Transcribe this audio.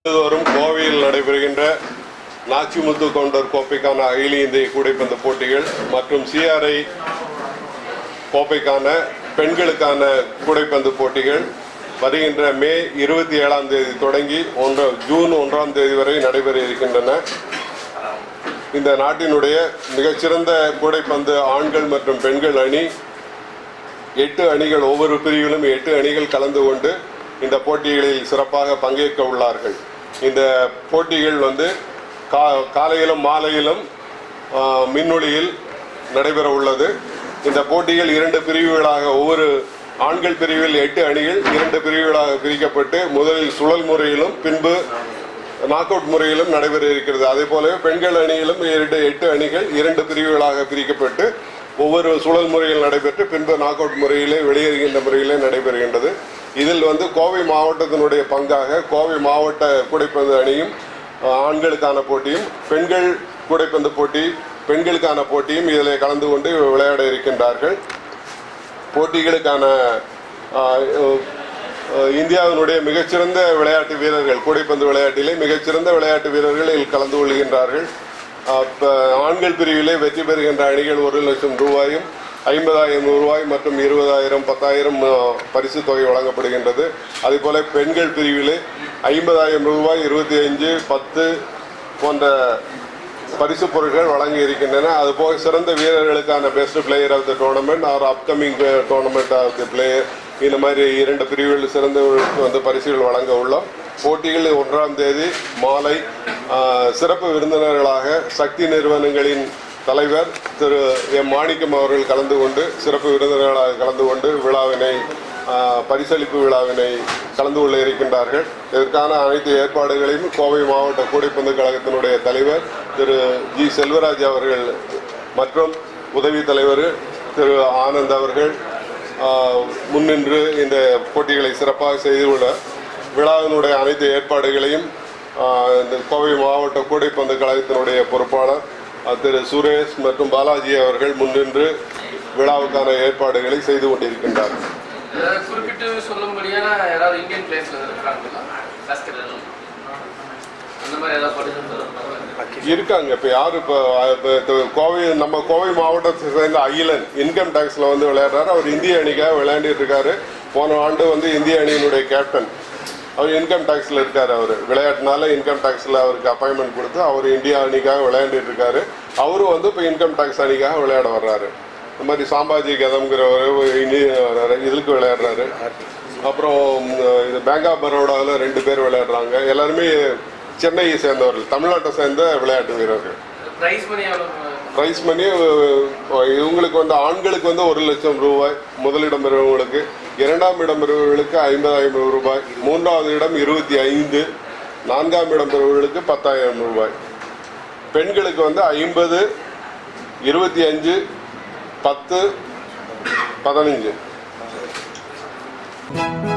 ஆண்டுதோறும் கோவையில் நடைபெறுகின்ற நாச்சிமுத்து கவுண்டர் கோப்பைக்கான அகில இந்திய கூடைப்பந்து போட்டிகள் மற்றும் சிஆர்ஐ கோப்பைக்கான பெண்களுக்கான கூடைப்பந்து போட்டிகள் வருகின்ற மே இருபத்தி ஏழாம் தேதி தொடங்கி ஒன்ற ஜூன் ஒன்றாம் தேதி வரை நடைபெற இருக்கின்றன இந்த நாட்டினுடைய மிகச்சிறந்த கூடைப்பந்து ஆண்கள் மற்றும் பெண்கள் அணி எட்டு அணிகள் ஒவ்வொரு பிரிவிலும் எட்டு அணிகள் கலந்து கொண்டு இந்த போட்டிகளில் சிறப்பாக பங்கேற்க உள்ளார்கள் இந்த போட்டிகள் வந்து கா காலையிலும் மாலையிலும் ஆ, மின்னொளியில் நடைபெற உள்ளது இந்த போட்டிகள் இரண்டு பிரிவுகளாக ஒவ்வொரு ஆண்கள் பிரிவில் எட்டு அணிகள் இரண்டு பிரிவுகளாக பிரிக்கப்பட்டு முதலில் சுழல் முறையிலும் பின்பு நாக் அவுட் முறையிலும் நடைபெற இருக்கிறது அதே போலவே பெண்கள் அணியிலும் இரண்டு எட்டு அணிகள் இரண்டு பிரிவுகளாக பிரிக்கப்பட்டு ஒவ்வொரு சுழல் முறையில் நடைபெற்று பின்பு நாக் அவுட் முறையிலே வெளியேறுகின்ற முறையிலே நடைபெறுகின்றது இதில் வந்து கோவை மாவட்டத்தினுடைய பங்காக கோவை மாவட்ட கூடைப்பந்து அணியும் அஹ், ஆண்களுக்கான போட்டியும் பெண்கள் கூடைப்பந்து போட்டி பெண்களுக்கான போட்டியும் இதில் கலந்து கொண்டு விளையாட இருக்கின்றார்கள் போட்டிகளுக்கான ஆஹ், அஹ், இந்தியாவினுடைய மிகச்சிறந்த விளையாட்டு வீரர்கள் கூடைப்பந்து விளையாட்டிலே மிகச்சிறந்த விளையாட்டு வீரர்கள் இதில் கலந்து கொள்கின்றார்கள் ஆஹ், இப்ப ஆண்கள் பிரிவிலே வெற்றி பெறுகின்ற அணிகள் ஒரு லட்சம் ரூபாயும் ஐம்பதாயிரம் ரூபாய் மற்றும் இருபதாயிரம் பத்தாயிரம் ஆஹ், பரிசு தொகை வழங்கப்படுகின்றது அதேபோல பெண்கள் பிரிவிலே ஐம்பதாயிரம் ரூபாய் இருபத்தி அஞ்சு பத்து போன்ற பரிசு பொருட்கள் வழங்கி இருக்கின்றன அதுபோக சிறந்த வீரர்களுக்கான best player of the tournament or upcoming tournament of the player இந்த மாதிரி இரண்டு பிரிவுகளில் சிறந்தவர்களுக்கு வந்து பரிசுகள் வழங்க உள்ளோம் போட்டிகள் ஒன்றாம் தேதி மாலை ஆ, சிறப்பு விருந்தினர்களாக சக்தி நிறுவனங்களின் தலைவர் திரு எம் மாணிக்கம் அவர்கள் கலந்து கொண்டு சிறப்பு விருந்தினர்களாக கலந்து கொண்டு விழாவினை ஆ, பரிசளிப்பு விழாவினை கலந்து கொள்ள இருக்கின்றார்கள் இதற்கான அனைத்து ஏற்பாடுகளையும் கோவை மாவட்ட கூடைப்பந்து கழகத்தினுடைய தலைவர் திரு ஜி செல்வராஜ் அவர்கள் மற்றும் உதவி தலைவர் திரு ஆனந்த் அவர்கள் ஆ, முன்னின்று இந்த போட்டிகளை சிறப்பாக செய்துள்ள விழாவினுடைய அனைத்து ஏற்பாடுகளையும் ஆ, இந்த கோவை மாவட்ட கூடைப்பந்து கழகத்தினுடைய பொறுப்பாளர் ஆ, திரு சுரேஷ் மற்றும் பாலாஜி அவர்கள் முன்னின்று விழாவுக்கான ஏற்பாடுகளை செய்து கொண்டிருக்கின்றார்கள் ஏதாவது குறிப்பிட்டு சொல்லும்படியான யாராவது இந்தியன் பிளேஸ்ல இருக்காங்களா பாஸ்கெட் அந்த மாதிரி ஏதாவது படிச்சு இருக்காங்க இப்போ யார் இப்போ இப்போ கோவை நம்ம கோவை மாவட்டத்தை சேர்ந்த அகிலன் இன்கம் டேக்ஸில் வந்து விளையாடுறாரு அவர் இந்திய அணிக்காக விளையாண்டுட்டு இருக்காரு போன ஆண்டு வந்து இந்திய அணியினுடைய கேப்டன் அவர் இன்கம் டேக்ஸில் இருக்கார் அவர் விளையாட்டுனால இன்கம் டேக்ஸில் அவருக்கு அப்பாயின்மெண்ட் கொடுத்து அவர் இந்தியா அணிக்காக விளையாண்டுட்டு இருக்காரு அவரும் வந்து இப்போ இன்கம் டேக்ஸ் அணிக்காக விளையாட வர்றாரு இந்த மாதிரி சாம்பாஜி கதம்ங்கிறவர் இதுக்கு விளையாடுறாரு அப்புறம் ம், இது பேங்க் ஆஃப் பரோடாவில் ரெண்டு பேர் விளையாடுறாங்க எல்லாருமே சென்னையை சேர்ந்தவர்கள் தமிழ்நாட்டை சேர்ந்த விளையாட்டு வீரர்கள் பிரைஸ் மணி எவ்வளவு பிரைஸ் மணி அஹ், இவங்களுக்கு வந்து ஆண்களுக்கு வந்து ஒரு லட்சம் ரூபாய் முதலிடம் பெறுபவர்களுக்கு இரண்டாம் இடம் பெறுபவர்களுக்கு ஐம்பதாயிரம் ரூபாய் மூன்றாவது இடம் இருபத்தி ஐந்து நான்காம் இடம் பெறுபவர்களுக்கு பத்தாயிரம் ரூபாய் பெண்களுக்கு வந்து ஐம்பது இருபத்தி அஞ்சு பத்து பதினஞ்சு